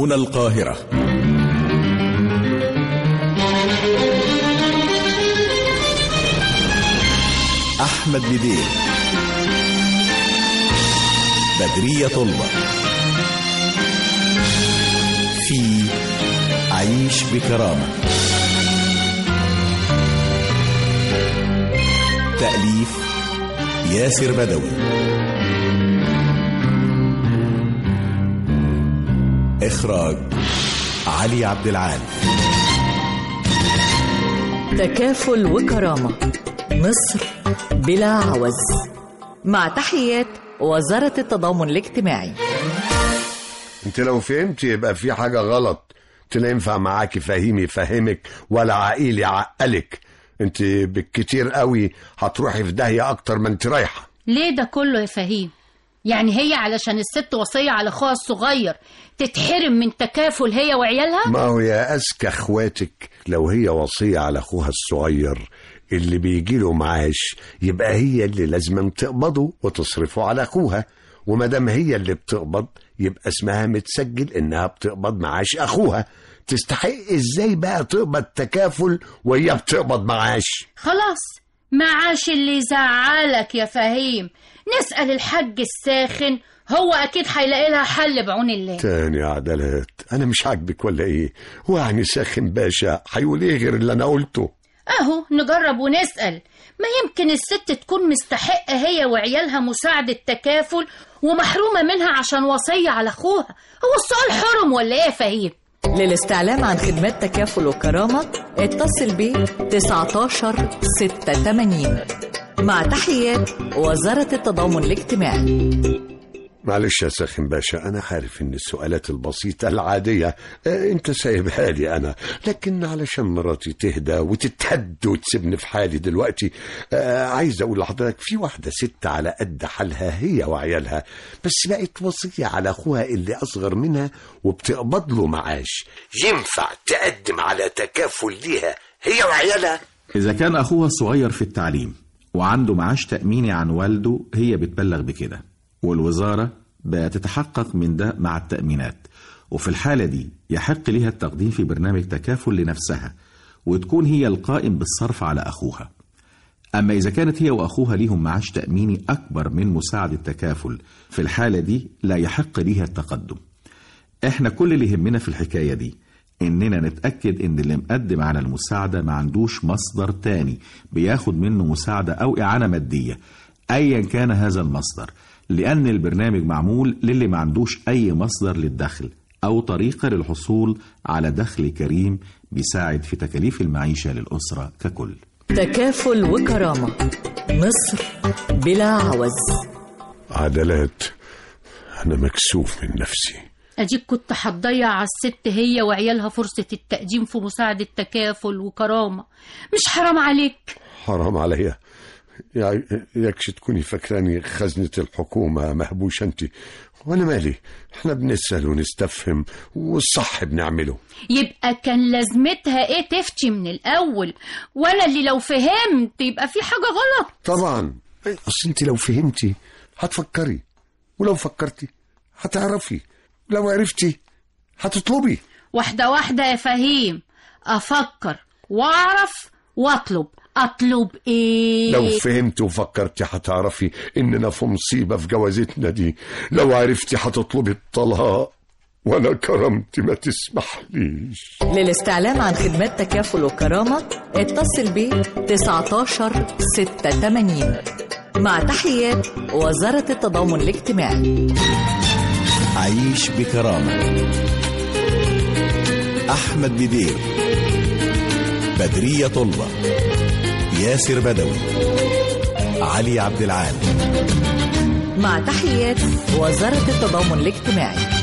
هنا القاهرة أحمد بدير بدرية طلبة في عيش بكرامة تأليف ياسر بدوي إخراج علي عبد العال تكافل وكرامة مصر بلا عوز مع تحيات وزارة التضامن الاجتماعي انت لو فهمت يبقى في حاجة غلط انت لا ينفع معاكي فهيم يفهمك ولا عقيل يعقلك انت بالكتير قوي هتروحي في داهية اكتر ما انت رايحة ليه ده كله يا فهيم يعني هي علشان الست وصية على اخوها الصغير تتحرم من تكافل هي وعيالها ما هو يا أذكى اخواتك لو هي وصية على اخوها الصغير اللي بيجيله معاش يبقى هي اللي لازم تقبضه وتصرفه على اخوها وما دام هي اللي بتقبض يبقى اسمها متسجل انها بتقبض معاش اخوها تستحق ازاي بقى تقبض تكافل وهي بتقبض معاش خلاص معاش اللي يزعلك يا فهيم نسأل الحاج الساخن هو اكيد هيلاقي لها حل بعون الله تاني يا عدلات انا مش عاجبك ولا ايه هو يعني ساخن باشا هيقول ايه غير اللي انا قلته اهو نجرب ونسأل ما يمكن الست تكون مستحقة هي وعيالها مساعدة تكافل ومحرومة منها عشان وصية على اخوها هو السؤال حرم ولا ايه يا فهيم للاستعلام عن خدمات تكافل وكرامة اتصل ب 19 86 مع تحيات وزارة التضامن الاجتماعي معلش يا ساخن باشا أنا عارف إن السؤالات البسيطة العادية آه، أنت سايبها لي أنا لكن علشان مراتي تهدى وتتهد وتسيبني في حالي دلوقتي آه، عايز أقول لحضرتك في واحدة ست على قد حالها هي وعيالها بس بقت وصية على أخوها اللي أصغر منها وبتقبض له معاش ينفع تقدم على تكافل ليها هي وعيالها إذا كان أخوها الصغير في التعليم وعنده معاش تأميني عن والده هي بتبلغ بكده والوزارة بتتحقق من ده مع التأمينات وفي الحالة دي يحق لها التقديم في برنامج تكافل لنفسها وتكون هي القائم بالصرف على أخوها أما إذا كانت هي وأخوها ليهم معاش تأميني أكبر من مساعد التكافل في الحالة دي لا يحق ليها التقدم احنا كل اللي يهمنا في الحكاية دي اننا نتأكد ان اللي مقدم على المساعدة ما عندوش مصدر تاني بياخد منه مساعدة او اعانة مادية ايا كان هذا المصدر لان البرنامج معمول للي ما عندوش اي مصدر للدخل او طريقة للحصول على دخل كريم بيساعد في تكاليف المعيشة للأسرة ككل تكافل وكرامة مصر بلا عوز عدلات أنا مكسوف من نفسي اديك كنت هتضيع على الست هي وعيالها فرصة التقديم في مساعدة تكافل وكرامة مش حرام عليك حرام عليا يا يكش تكوني فاكراني خزنة الحكومة مهبوشة انت وانا مالي احنا بنسأل ونستفهم والصح بنعمله يبقى كان لازمتها ايه تفتي من الاول ولا اللي لو فهمت يبقى في حاجة غلط طبعا اصل انت لو فهمتي هتفكري ولو فكرتي هتعرفي لو عرفتي هتطلبي واحدة واحدة يا فهيم افكر واعرف واطلب اطلب ايه لو فهمت وفكرتي هتعرفي اننا في مصيبة في جوازتنا دي لو عرفتي هتطلبي الطلاق وانا كرامتي ما تسمحليش للاستعلام عن خدمات تكافل وكرامة اتصل ب 19 86 مع تحيات وزارة التضامن الاجتماعي عيش بكرامة أحمد بدير بدرية طلبة ياسر بدوي علي عبد العال مع تحيات وزارة التضامن الاجتماعي